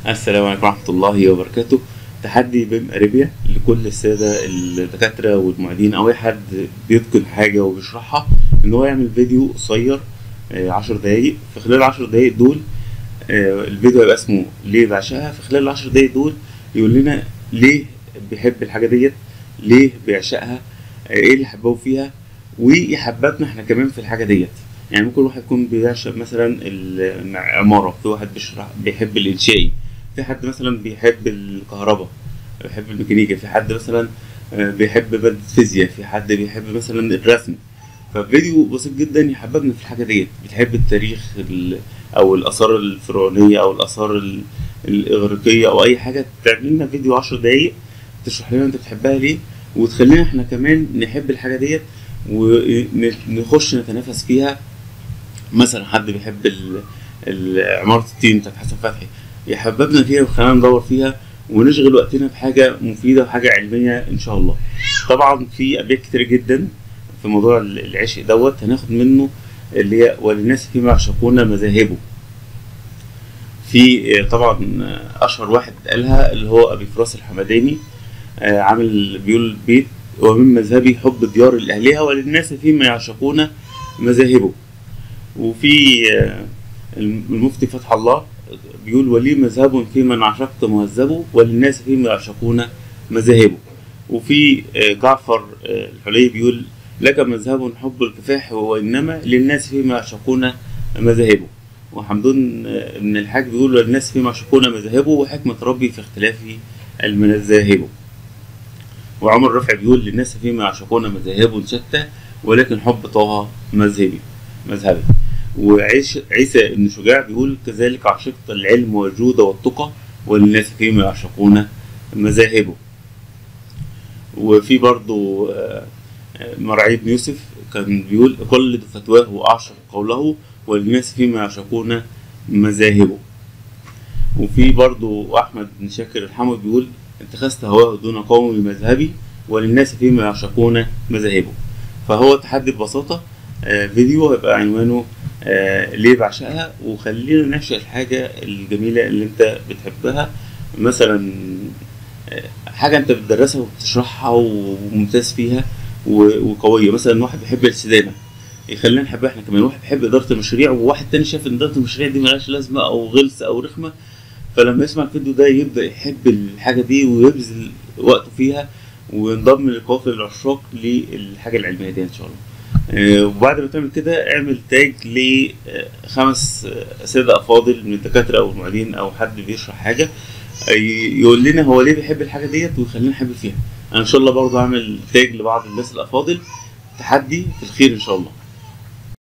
السلام عليكم ورحمة الله وبركاته تحدي بين أريبيا لكل السادة الدكاترة والمعيدين أو أي حد بيتقن حاجة وبيشرحها إن هو يعمل فيديو قصير آه، عشر دقايق في خلال العشر دقايق دول آه، الفيديو هيبقى اسمه ليه بعشقها في خلال العشر دقايق دول يقول لنا ليه بيحب الحاجة ديت ليه بيعشقها آه، ايه اللي حبه فيها ويحببنا احنا كمان في الحاجة ديت يعني ممكن واحد يكون بيعشق مثلا العمارة في واحد بيشرح بيحب الإنشائي في حد مثلا بيحب الكهرباء بيحب الميكانيكا في حد مثلا آه، بيحب مادة فيزياء في حد بيحب مثلا الرسم ففيديو بسيط جدا يحببنا في الحاجة ديت بتحب التاريخ ال- أو الآثار الفرعونية أو الآثار ال- الإغريقية أو أي حاجة تعمل لنا فيديو عشر دقايق تشرح لنا أنت بتحبها ليه وتخلينا احنا كمان نحب الحاجة ديت ونخش نتنافس فيها مثلا حد بيحب ال- ال- عمارة الطين بتاعت حسن فتحي يحببنا فيها وخلينا ندور فيها ونشغل وقتنا بحاجة مفيدة وحاجة علمية إن شاء الله. طبعا في أبيات كتير جدا في موضوع ال- العشق دوت هناخد منه اللي هي وللناس فيما يعشقون مذاهبه. في آه، طبعا آه، أشهر واحد قالها اللي هو أبي فراس الحمداني آه، عامل بيقول بيت ومن مذهبي حب الديار لأهلها وللناس فيما يعشقون مذاهبه. وفي آه، المفتي فتح الله بيقول ولي مذهب في من عشقت مهذبه وللناس فيما يعشقون مذاهبه وفي آه، جعفر آه، الحلي بيقول لك مذهب حب الكفاح وإنما للناس فيما يعشقون مذاهبه وحمدون آه، بن الحاج بيقول وللناس فيما يعشقون مذاهبه وحكمة ربي في اختلاف المذاهب وعمر رفع بيقول للناس فيما يعشقون مذاهب شتى ولكن حب طه مذهبي مذهبي وعيش عيسى بن شجاع بيقول كذلك عشقت العلم والجود والتقى وللناس فيما يعشقون مذاهبه وفي برضو آه، آه، مرعي بن يوسف كان بيقول أقلد فتواه وأعشق قوله وللناس فيما يعشقون مذاهبه وفي برضو أحمد بن شاكر الحمد بيقول اتخذت هواه دون قوم مذهبي وللناس فيما يعشقون مذاهبه فهو تحدي ببساطة آه، فيديو هيبقى عنوانه آه، ليه بعشقها وخلينا نعشق الحاجة الجميلة اللي انت بتحبها مثلا آه، حاجة انت بتدرسها وبتشرحها وممتاز فيها و- وقوية مثلا واحد بيحب الاستدامة يخلينا نحبها احنا كمان واحد بيحب إدارة المشاريع وواحد تاني شايف إن إدارة المشاريع دي ملهاش لازمة أو غلسة أو رخمة فلما يسمع الفيديو ده يبدأ يحب الحاجة دي ويبذل وقته فيها وينضم لقوافل العشاق للحاجة العلمية دي إن شاء الله. آه، وبعد ما تعمل كده اعمل تاج لخمس سادة أفاضل من الدكاترة أو المعيدين أو حد بيشرح حاجة آه، يقول لنا هو ليه بيحب الحاجة ديت ويخلينا نحب فيها. أنا إن شاء الله برضه هعمل تاج لبعض الناس الأفاضل تحدي في الخير إن شاء الله.